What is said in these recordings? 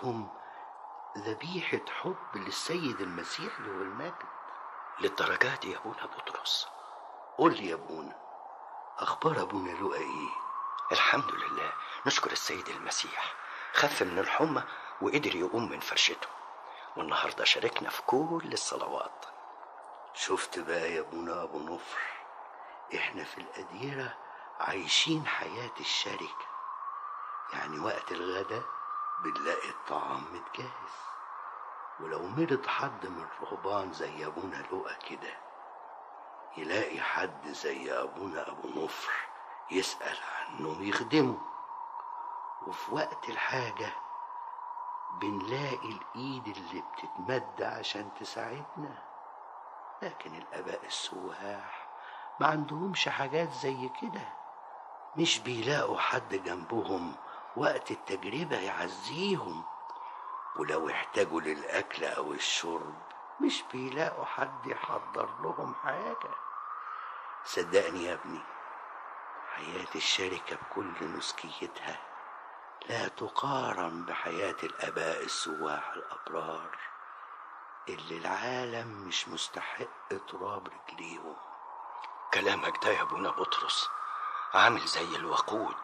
انهم ذبيحة حب للسيد المسيح له المجد للدرجة دي يا ابونا بطرس قول لي يا ابونا اخبار ابونا لؤى ايه الحمد لله نشكر السيد المسيح خف من الحمى وقدر يقوم من فرشته والنهارده شاركنا في كل الصلوات شفت بقى يا ابونا ابو نفر احنا في الأديرة عايشين حياة الشركة يعني وقت الغداء بنلاقي الطعام متجهز ولو مرض حد من الرهبان زي ابونا لؤى كده يلاقي حد زي ابونا ابو نفر يسأل عنه ويخدمه وفي وقت الحاجة بنلاقي الإيد اللي بتتمد عشان تساعدنا لكن الآباء السواح ما عندهمش حاجات زي كده مش بيلاقوا حد جنبهم وقت التجربة يعزيهم ولو احتاجوا للأكل أو الشرب مش بيلاقوا حد يحضر لهم حاجة صدقني يا ابني حياة الشركة بكل نسكيتها لا تقارن بحياة الآباء السواح الأبرار اللي العالم مش مستحق تراب رجليهم كلامك ده يا ابونا بطرس عامل زي الوقود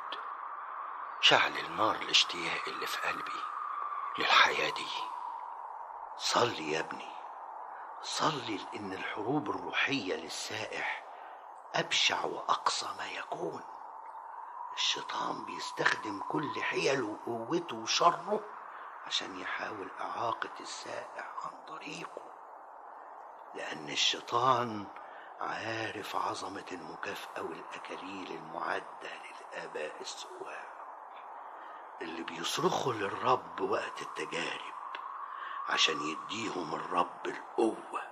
شعل النار الاشتياق اللي في قلبي للحياة دي صلي يا ابني صلي لأن الحروب الروحية للسائح أبشع وأقصى ما يكون الشيطان بيستخدم كل حيله وقوته وشره عشان يحاول إعاقة السائح عن طريقه لأن الشيطان عارف عظمة المكافأة والأكاليل المعدة للآباء السواح اللي بيصرخوا للرب وقت التجارب عشان يديهم الرب القوة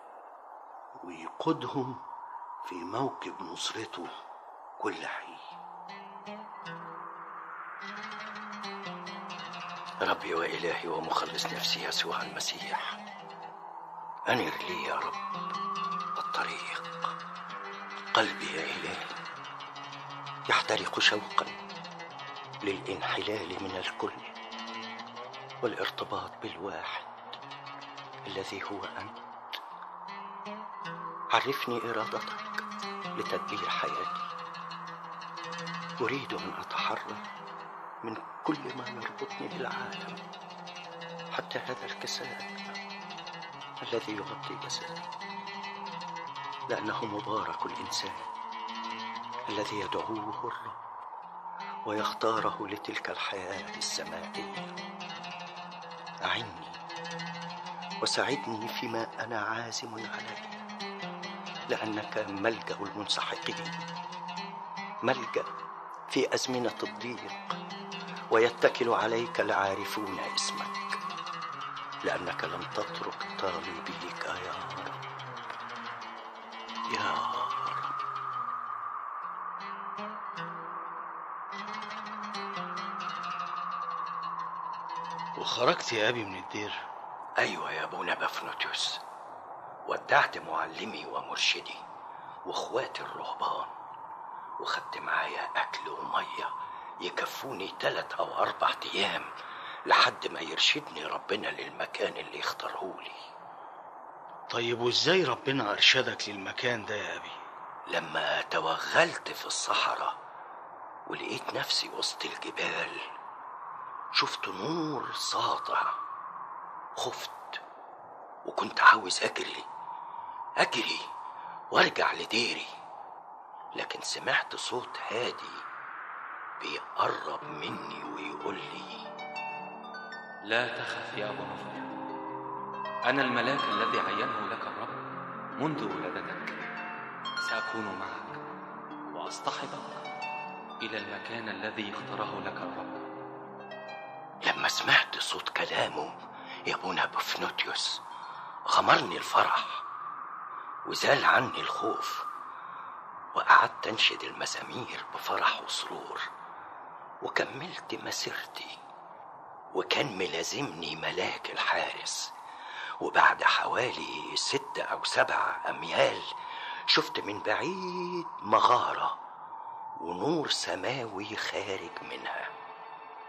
ويقودهم في موكب نصرته كل حين ربي وإلهي ومخلص نفسي يسوع المسيح أنر لي يا رب الطريق قلبي يا إلهي يحترق شوقا للانحلال من الكل والارتباط بالواحد الذي هو أنت عرفني إرادتك لتدبير حياتي أريد أن أتحرر من كل ما يربطني بالعالم حتى هذا الكساء الذي يغطي جسدي لأنه مبارك الإنسان الذي يدعوه الرب ويختاره لتلك الحياة السمائية أعني وساعدني فيما أنا عازم عليه لأنك ملجأ المنسحقين ملجأ في أزمنة الضيق ويتكل عليك العارفون اسمك لأنك لم تترك طالبيك يا رب يا رب وخرجت يا أبي من الدير أيوة يا أبونا بفنوتيوس ودعت معلمي ومرشدي واخواتي الرهبان وخدت معايا أكل ومية يكفوني تلات أو أربع أيام لحد ما يرشدني ربنا للمكان اللي يختارهولي طيب وإزاي ربنا أرشدك للمكان ده يا أبي لما توغلت في الصحراء ولقيت نفسي وسط الجبال شفت نور ساطع خفت وكنت عاوز أجري أجري وارجع لديري لكن سمعت صوت هادي بيقرب مني ويقول لي لا تخف يا أبو نفر أنا الملاك الذي عينه لك الرب منذ ولادتك سأكون معك وأصطحبك إلى المكان الذي اختاره لك الرب لما سمعت صوت كلامه يا ابونا بفنوتيوس غمرني الفرح وزال عني الخوف وقعدت انشد المزامير بفرح وسرور وكملت مسيرتي وكان ملازمني ملاك الحارس وبعد حوالي ست أو سبع أميال شفت من بعيد مغارة ونور سماوي خارج منها